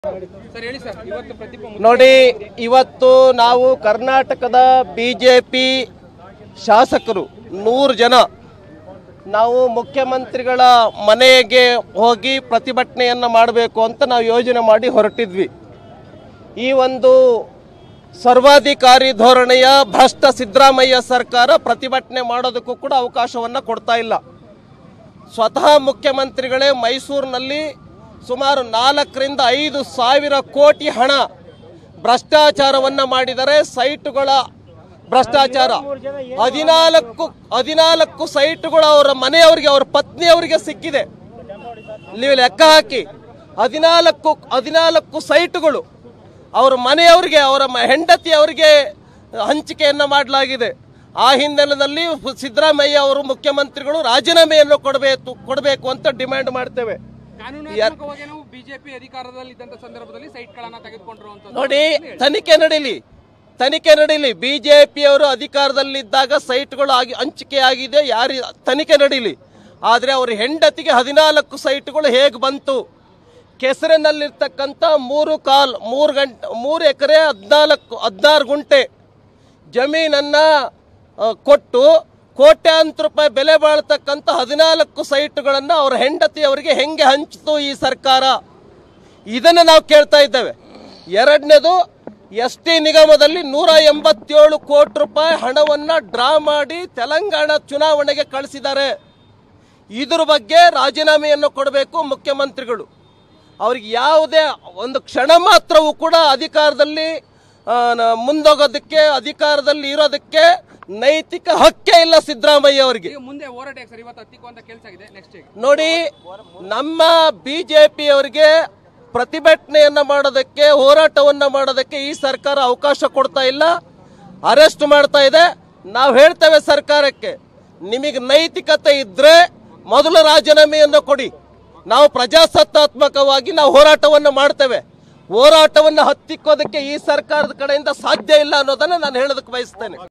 sir ಹೇಳಿ sir ಇವತ್ತು ಪ್ರತಿಭಾ ಮುಖ್ಯ- ನೋಡಿ ಇವತ್ತು ನಾವು ಕರ್ನಾಟಕದ ಬಿ ಜೆ ಪಿ ಶಾಸಕರು ನೂರು ಜನ ನಾವು ಮುಖ್ಯಮಂತ್ರಿಗಳ ಮನೆಗೆ ಹೋಗಿ ಪ್ರತಿಭಟನೆಯನ್ನು ಮಾಡಬೇಕು ಅಂತ ನಾವು ಯೋಜನೆ ಮಾಡಿ ಹೊರಟಿದ್ವಿ ಈ ಒಂದು ಸರ್ವಾಧಿಕಾರಿ ಧೋರಣೆಯ ಭ್ರಷ್ಟ ಸಿದ್ದರಾಮಯ್ಯ ಸರ್ಕಾರ ಪ್ರತಿಭಟನೆ ಮಾಡೋದಕ್ಕೂ ಕೂಡ ಅವಕಾಶವನ್ನು ಕೊಡ್ತಾ ಇಲ್ಲ ಸ್ವತಃ ಮುಖ್ಯಮಂತ್ರಿಗಳೇ ಮೈಸೂರಿನಲ್ಲಿ ಸುಮಾರು ನಾಲ್ಕರಿಂದ ಐದು ಸಾವಿರ ಕೋಟಿ ಹಣ ಭ್ರಷ್ಟಾಚಾರವನ್ನ ಮಾಡಿದರೆ ಸೈಟುಗಳ ಭ್ರಷ್ಟಾಚಾರ ಹದಿನಾಲ್ಕು ಹದಿನಾಲ್ಕು ಸೈಟುಗಳು ಅವರ ಮನೆಯವರಿಗೆ ಅವರ ಪತ್ನಿಯವರಿಗೆ ಸಿಕ್ಕಿದೆ ನೀವು ಲೆಕ್ಕ ಹಾಕಿ ಹದಿನಾಲ್ಕು ಹದಿನಾಲ್ಕು ಸೈಟುಗಳು ಅವರ ಮನೆಯವರಿಗೆ ಅವರ ಮ- ಹೆಂಡತಿಯವರಿಗೆ ಹಂಚಿಕೆಯನ್ನು ಮಾಡಲಾಗಿದೆ ಆ ಹಿನ್ನೆಲೆಯಲ್ಲಿ ಸಿದ್ದರಾಮಯ್ಯ ಅವರು ಮುಖ್ಯಮಂತ್ರಿಗಳು ರಾಜೀನಾಮೆಯನ್ನು ಕೊಡಬೇಕು ಕೊಡಬೇಕು ಅಂತ ಡಿಮ್ಯಾಂಡ್ ಮಾಡ್ತೇವೆ ಕಾನೂನಾತ್ಮಕವಾಗಿ ನಾವು ಬಿಜೆಪಿ ಅಧಿಕಾರದಲ್ಲಿ ಇದ್ದಂತ ಸಂದರ್ಭದಲ್ಲಿ ಸೈಟ್ಗಳನ್ನ ತೆಗೆದುಕೊಂಡ್ರು ಅಂತ ನೋಡಿ ತನಿಖೆ ನಡೀಲಿ ತನಿಖೆ ನಡೀಲಿ ಬಿಜೆಪಿಯವರು ಅಧಿಕಾರದಲ್ಲಿದ್ದಾಗ ಸೈಟ್ಗಳು ಆಗಿ ಹಂಚಿಕೆ ಆಗಿದೆ ಯಾರಿ ತನಿಖೆ ನಡೀಲಿ ಆದರೆ ಅವ್ರ ಹೆಂಡತಿಗೆ ಹದಿನಾಲ್ಕು ಸೈಟ್ಗಳು ಹೇಗೆ ಬಂತು ಕೆಸರಿನಲ್ಲಿರ್ತಕ್ಕಂಥ ಮೂರು ಕಾಲ್ ಮೂರು ಗಂಟೆ ಮೂರು ಎಕರೆ ಹದಿನಾಲ್ಕು ಹದಿನಾರು ಗುಂಟೆ ಜಮೀನನ್ನ ಆ, ಕೊಟ್ಟು ಕೋಟ್ಯಾಂತರ ರೂಪಾಯಿ ಬೆಲೆ ಬಾಳ್ತಕ್ಕಂಥ ಹದಿನಾಲ್ಕು ಸೈಟ್ಗಳನ್ನು ಅವರ ಹೆಂಡತಿಯವರಿಗೆ ಹೆಂಗೆ ಹಂಚಿತು ಈ ಸರ್ಕಾರ ಇದನ್ನು ನಾವು ಕೇಳ್ತಾ ಇದ್ದೇವೆ ಎರಡನೇದು ಎಸ್ ಟಿ ನಿಗಮದಲ್ಲಿ ನೂರ ಎಂಬತ್ತೇಳು ಕೋಟಿ ರೂಪಾಯಿ ಹಣವನ್ನು ಡ್ರಾ ಮಾಡಿ ತೆಲಂಗಾಣ ಚುನಾವಣೆಗೆ ಕಳಿಸಿದ್ದಾರೆ ಇದ್ರ ಬಗ್ಗೆ ರಾಜೀನಾಮೆಯನ್ನು ಕೊಡಬೇಕು ಮುಖ್ಯಮಂತ್ರಿಗಳು ಅವ್ರಿಗೆ ಯಾವುದೇ ಒಂದು ಕ್ಷಣ ಮಾತ್ರವೂ ಕೂಡ ಅಧಿಕಾರದಲ್ಲಿ ಆ, ನ- ಮುಂದೋಗೋದಕ್ಕೆ ಅಧಿಕಾರದಲ್ಲಿ ಇರೋದಕ್ಕೆ ನೈತಿಕ ಹಕ್ಕೇ ಇಲ್ಲ ಸಿದ್ದರಾಮಯ್ಯ ಅವರಿಗೆ ಈಗ ಮುಂದೆ ಹೋರಾಟ ಯಾಕೆ ಸರ್ ಇವತ್ತು ಹತ್ತಿಕ್ಕುವಂತ ಕೆಲಸ ಆಗಿದೆ ನೆಕ್ಸ್ಟ್ ನೋಡಿ ನಮ್ಮ ಬಿಜೆಪಿಯವರಿಗೆ ಪ್ರತಿಭಟನೆಯನ್ನ ಮಾಡೋದಕ್ಕೆ ಹೋರಾಟವನ್ನ ಮಾಡೋದಕ್ಕೆ ಈ ಸರ್ಕಾರ ಅವಕಾಶ ಕೊಡ್ತಾ ಇಲ್ಲ ಅರೆಸ್ಟ್ ಮಾಡ್ತಾ ಇದೆ ನಾವು ಹೇಳ್ತೇವೆ ಸರ್ಕಾರಕ್ಕೆ ನಿಮಗೆ ನೈತಿಕತೆ ಇದ್ರೆ ಮೊದಲು ರಾಜೀನಾಮೆಯನ್ನು ಕೊಡಿ ನಾವು ಪ್ರಜಾಸತ್ತಾತ್ಮಕವಾಗಿ ನಾವು ಹೋರಾಟವನ್ನು ಮಾಡ್ತೇವೆ ಹೋರಾಟವನ್ನು ಹತ್ತಿಕ್ಕೋದಕ್ಕೆ ಈ ಸರ್ಕಾರದ ಕಡೆಯಿಂದ ಸಾಧ್ಯ ಇಲ್ಲ ಅನ್ನೋದನ್ನ ನಾನು ಹೇಳೋದಕ್ಕೆ ಬಯಸ್ತೇನೆ